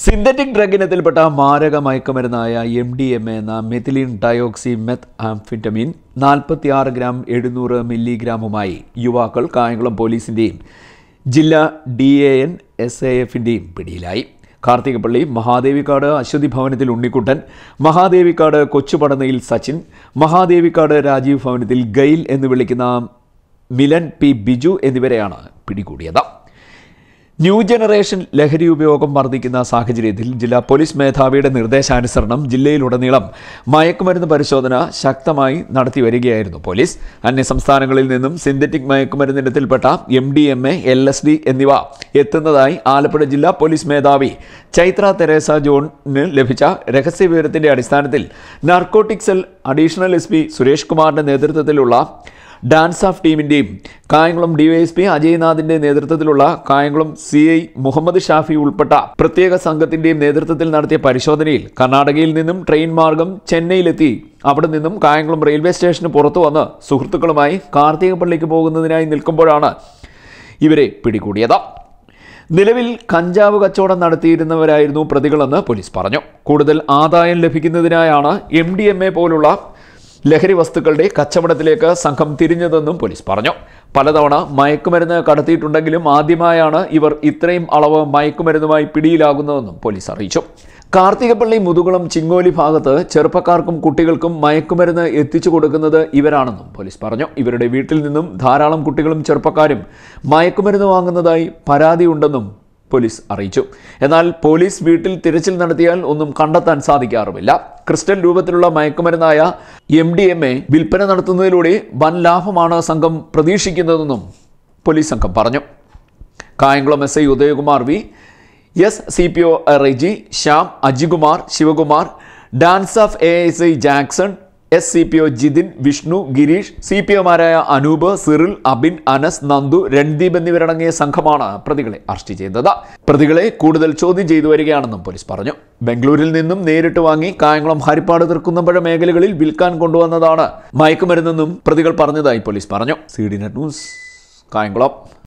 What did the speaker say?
synthetic drug ഇനത്തിൽപ്പെട്ട മാരക മയക്കുമരുന്നായ എം ഡി എം എ എന്ന മെഥിലിൻ ഡയോക്സി മെത്ത് ആംഫിറ്റമിൻ നാൽപ്പത്തിയാറ് ഗ്രാം എഴുന്നൂറ് മില്ലിഗ്രാമുമായി യുവാക്കൾ കായംകുളം പോലീസിൻ്റെയും ജില്ലാ D A N S A എഫിൻ്റെയും പിടിയിലായി കാർത്തികപ്പള്ളി മഹാദേവിക്കാട് അശ്വതി ഭവനത്തിൽ ഉണ്ണിക്കുട്ടൻ മഹാദേവിക്കാട് കൊച്ചുപടനയിൽ സച്ചിൻ മഹാദേവിക്കാട് രാജീവ് ഭവനത്തിൽ ഗെയിൽ എന്ന് വിളിക്കുന്ന മിലൻ പി ബിജു എന്നിവരെയാണ് പിടികൂടിയത് ന്യൂ ജനറേഷൻ ലഹരി ഉപയോഗം വർദ്ധിക്കുന്ന സാഹചര്യത്തിൽ ജില്ലാ പോലീസ് മേധാവിയുടെ നിർദ്ദേശാനുസരണം ജില്ലയിലുടനീളം മയക്കുമരുന്ന് പരിശോധന ശക്തമായി നടത്തി വരികയായിരുന്നു പോലീസ് അന്യ സംസ്ഥാനങ്ങളിൽ നിന്നും സിന്തറ്റിക് മയക്കുമരുന്ന് ഇനത്തിൽപ്പെട്ട M D M A L S D എന്നിവ എത്തുന്നതായി ആലപ്പുഴ ജില്ലാ പോലീസ് മേധാവി ചൈത്ര തെരേസ ജോണിന് ലഭിച്ച രഹസ്യ വിവരത്തിന്റെ അടിസ്ഥാനത്തിൽ narcotic cell additional S P Suresh കുമാറിന്റെ നേതൃത്വത്തിലുള്ള ഡാൻസ് ഓഫ് ടീമിൻ്റെയും കായംകുളം ഡിവൈഎസ്പി അജയ്നാഥിന്റെ നേതൃത്വത്തിലുള്ള കായംകുളം സി ഐ മുഹമ്മദ് ഷാഫി ഉൾപ്പെട്ട പ്രത്യേക സംഘത്തിന്റെയും നേതൃത്വത്തിൽ നടത്തിയ പരിശോധനയിൽ കർണാടകയിൽ നിന്നും ട്രെയിൻ മാർഗം ചെന്നൈയിലെത്തി അവിടെ നിന്നും കായംകുളം റെയിൽവേ സ്റ്റേഷന് പുറത്തു വന്ന് സുഹൃത്തുക്കളുമായി കാർത്തികപ്പള്ളിക്ക് പോകുന്നതിനായി നിൽക്കുമ്പോഴാണ് ഇവരെ പിടികൂടിയത് നിലവിൽ കഞ്ചാവ് കച്ചവടം നടത്തിയിരുന്നവരായിരുന്നു പ്രതികളെന്ന് പോലീസ് പറഞ്ഞു കൂടുതൽ ആദായം ലഭിക്കുന്നതിനായാണ് എം ഡി എം എ പോലുള്ള ലഹരി വസ്തുക്കളുടെ കച്ചവടത്തിലേക്ക് സംഘം തിരിഞ്ഞതെന്നും പോലീസ് പറഞ്ഞു പലതവണ മയക്കുമരുന്ന് കടത്തിയിട്ടുണ്ടെങ്കിലും ആദ്യമായാണ് ഇവർ ഇത്രയും അളവ് മയക്കുമരുന്നുമായി പിടിയിലാകുന്നതെന്നും പോലീസ് അറിയിച്ചു കാർത്തികപ്പള്ളി മുതുകുളം ചിങ്ങോലി ഭാഗത്ത് ചെറുപ്പക്കാർക്കും കുട്ടികൾക്കും മയക്കുമരുന്ന് എത്തിച്ചു കൊടുക്കുന്നത് ഇവരാണെന്നും പോലീസ് പറഞ്ഞു ഇവരുടെ വീട്ടിൽ നിന്നും ധാരാളം കുട്ടികളും ചെറുപ്പക്കാരും മയക്കുമരുന്ന് വാങ്ങുന്നതായി പരാതിയുണ്ടെന്നും പോലീസ് അറിയിച്ചു എന്നാൽ പോലീസ് വീട്ടിൽ തിരച്ചിൽ നടത്തിയാൽ ഒന്നും കണ്ടെത്താൻ സാധിക്കാറുമില്ല ക്രിസ്റ്റൽ രൂപത്തിലുള്ള മയക്കുമരുന്നായ എം ഡി എം എ വിൽപ്പന നടത്തുന്നതിലൂടെ വൻ ലാഭമാണ് സംഘം പ്രതീക്ഷിക്കുന്നതെന്നും പോലീസ് സംഘം പറഞ്ഞു Kayamkulam S I Udayakumar V S C P O Reji Shyam Ajikumar Sivakumar DANSAF A S I Jackson S C P O Jithin Vishnu Gireesh C P ഒമാരായ അനൂപ് സിറിൽ അബിൻ അനസ് നന്ദു രൺദീപ് എന്നിവരടങ്ങിയ സംഘമാണ് പ്രതികളെ അറസ്റ്റ് ചെയ്തത് പ്രതികളെ കൂടുതൽ ചോദ്യം ചെയ്തു വരികയാണെന്നും പോലീസ് പറഞ്ഞു ബംഗളൂരിൽ നിന്നും നേരിട്ട് വാങ്ങി കായംകുളം ഹരിപ്പാട് തൃക്കുന്നമ്പഴ മേഖലകളിൽ വിൽക്കാൻ കൊണ്ടുവന്നതാണ് മയക്കുമരുന്നെന്നും പ്രതികൾ പറഞ്ഞതായി പോലീസ് പറഞ്ഞു C D net news Kayamkulam